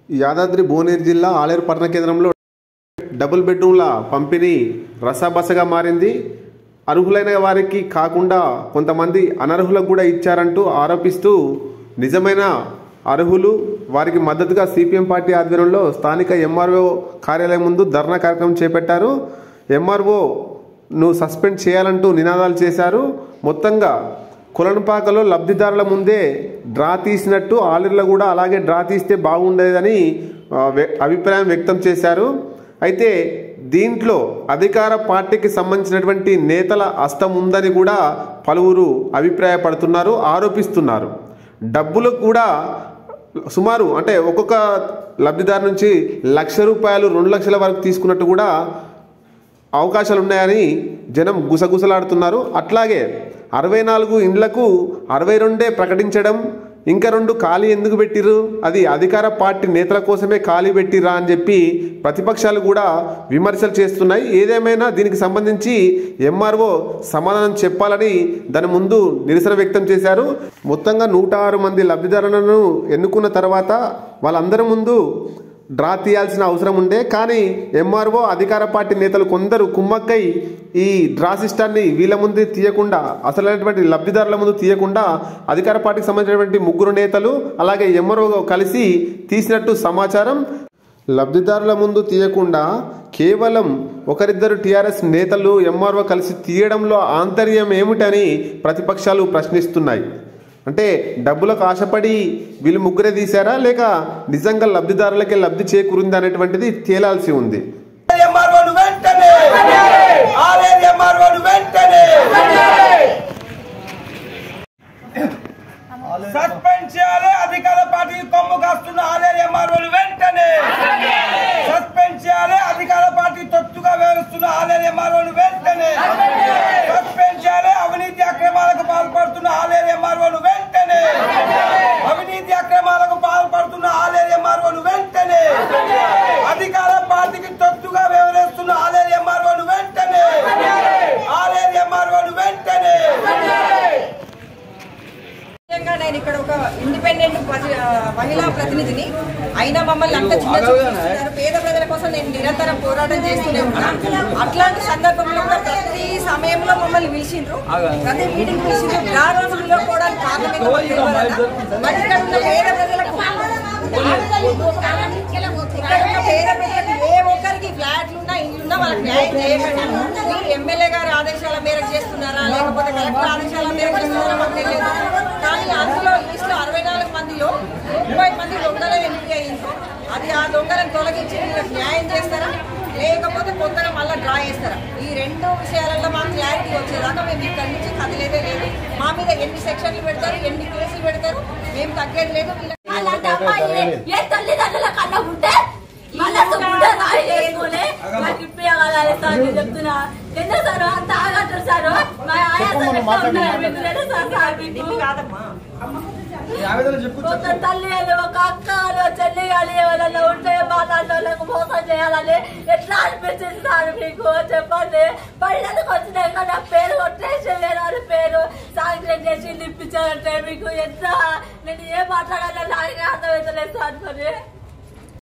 యాదాద్రి భువనగిరి జిల్లా ఆలేరు పట్టణ కేంద్రంలో డబుల్ బెడ్రూమ్ల పంపిణీ రసాబసగా మారింది అర్హులైన వారికి కాకుండా కొంతమంది అనర్హులకు కూడా ఇచ్చారంటూ ఆరోపిస్తూ నిజమైన అర్హులు వారికి మద్దతుగా సిపిఎం పార్టీ ఆధ్వర్యంలో స్థానిక ఎంఆర్ఓ కార్యాలయం ముందు ధర్నా కార్యక్రమం చేపట్టారు ఎంఆర్ఓ ను సస్పెండ్ చేయాలంటూ నినాదాలు చేశారు మొత్తంగా కులనపాకలో లబ్ధిదారుల ముందే డ్రా తీసినట్టు ఆలిర్లో కూడా అలాగే డ్రా తీస్తే బాగుండేదని ఆ, వ్య- అభిప్రాయం వ్యక్తం చేశారు అయితే దీంట్లో అధికార పార్టీకి సంబంధించినటువంటి నేతల హస్తం ఉందని కూడా పలువురు అభిప్రాయపడుతున్నారు ఆరోపిస్తున్నారు డబ్బులు కూడా సుమారు అంటే ఒక్కొక్క లబ్ధిదారు నుంచి లక్ష రూపాయలు రెండు లక్షల వరకు తీసుకున్నట్టు కూడా అవకాశాలు ఉన్నాయని జనం గుసగుసలాడుతున్నారు అట్లాగే అరవై నాలుగు ఇండ్లకు అరవై రెండే ప్రకటించడం ఇంకా రెండు ఖాళీ ఎందుకు పెట్టిర్రు అది అధికార పార్టీ నేతల కోసమే ఖాళీ పెట్టిర్రా అని చెప్పి ప్రతిపక్షాలు కూడా విమర్శలు చేస్తున్నాయి ఏదేమైనా దీనికి సంబంధించి ఎంఆర్ఓ సమాధానం చెప్పాలని దాని ముందు నిరసన వ్యక్తం చేశారు మొత్తంగా నూట ఆరు మంది లబ్ధిదారులను ఎన్నుకున్న తర్వాత వాళ్ళందరి ముందు డ్రా తీయాల్సిన అవసరం ఉండే కానీ ఎంఆర్ఓ అధికార పార్టీ నేతలు కొందరు కుమ్మక్కై ఈ డ్రా సిస్టాన్ని వీళ్ళ ముందు తీయకుండా అసలైనటువంటి లబ్ధిదారుల ముందు తీయకుండా అధికార పార్టీకి సంబంధించినటువంటి ముగ్గురు నేతలు అలాగే ఎంఆర్ఓ కలిసి తీసినట్టు సమాచారం లబ్ధిదారుల ముందు తీయకుండా కేవలం ఒకరిద్దరు టీఆర్ఎస్ నేతలు ఎంఆర్ఓ కలిసి తీయడంలో ఆంతర్యం ఏమిటని ప్రతిపక్షాలు ప్రశ్నిస్తున్నాయి అంటే డబ్బులకు ఆశపడి వీళ్ళు ముగ్గురే తీశారా లేక నిజంగా లబ్ధిదారులకే లబ్ధి చేకూరింది అనేటువంటిది తేలాల్సి ఉంది ఎంఆర్ఓను వెంటనే ఆలేరు ఎంఆర్ఓను వెంటనే సస్పెండ్ చేయాలి అధికార పార్టీ కొమ్ము కాస్తున్న ఆలేరు ఎంఆర్ఓను వెంటనే సస్పెండ్ చేయాలి అధికార పార్టీ తొత్తుగా వ్యవహరిస్తున్న ఆలేరు ఎంఆర్ఓను వెంటనే సస్పెండ్ చేయాలి అవినీతి అక్రమాలకు పాల్పడుతున్న ఆలేరు ఎంఆర్ఓను వెంటనే అవినీతి అక్రమాలకు పాల్పడుతున్న ఆలేరు ఎంఆర్ఓను వెంటనే అధికార పార్టీకి తొత్తుగా వ్యవహరిస్తున్న ఆలేరు ఎంఆర్ఓను వెంటనే ఆలేరు ఎంఆర్ఓను వెంటనే ముఖ్యంగా నేను ఇక్కడ ఒక ఇండిపెండెంట్ ప్రతి- ఆ, మహిళా ప్రతినిధిని అయినా మమ్మల్ని అంత చిన్న చూపు చూస్తున్నారు. పేద ప్రజల కోసం నేను నిరంతరం పోరాటం చేస్తూనే ఉన్నా అట్లాంటి సందర్భంలో కూడా ప్రతి సమయంలో మమ్మల్ని పిలిచిండ్రు ప్రతి మీటింగ్ పిలిచిండ్రు ఆ రోజుల్లో కూడా కారణం ఏంటో మాకు తెలియదు. మరి ఇక్కడ ఉన్న పేద ప్రజలకు ఇక్కడ ఉన్న పేద ప్రజలకు ఏ ఒక్కరికి ఫ్లాట్లు ఉన్నా ఇల్లు ఉన్నా వాళ్ళకి న్యాయం చేయకండి మీరు ఎమ్మెల్యే గారి ఆదేశాల మేరకు చేస్తున్నారా లేకపోతే కలెక్టర్ ఆదేశాల మేరకు చేస్తున్నారా మాకు తెలియదు కానీ అందులో లిస్ట్ లో అరవై నాలుగు మందిలో ముప్పై మంది దొంగలు ఎన్నిక అయ్యింది అది ఆ దొంగలను తొలగించి వీళ్ళకి న్యాయం చేస్తారా లేకపోతే కొత్తగా మళ్ళీ డ్రా చేస్తారా ఈ రెండు విషయాలలో మాకు క్లారిటీ వచ్చేదాకా మేము ఇక్కడి నుంచి కదిలేదే లేదు మా మీద ఎన్ని సెక్షన్లు పెడతారు ఎన్ని కేసులు పెడతారు మేము తగ్గేది లేదు వీళ్ళకి అలాంటి అమ్మాయి ఏ తల్లిదండ్రుల కన్నా ఉంటే మనసు కూడా రాయి చేసుకుని నాకు ఇప్పగలాలి సార్ నేను చెప్తున్నా ఎందుకు సార్ అంత ఆగట్టు సార్ మా ఆయాసం ఎట్లా ఉన్నారు మీకు తెలుసా సార్ మీకు కాదమ్మా ఒక తల్లి అని ఒక అక్క అని ఒక చెల్లి కానీ ఎవరైనా ఉంటే మాట్లాడేళ్ళకు మోసం చేయాలని ఎట్లా అనిపించింది సార్ మీకు చెప్పండి పైనలకు వచ్చినాక నా పేరు కొట్టేసి వేరే పేరు సాంక్షన్ చేసి నిప్పించాలంటే మీకు ఎట్లా నేను ఏం మాట్లాడాలో నాకే అర్థమవుతలేదు సార్ మరి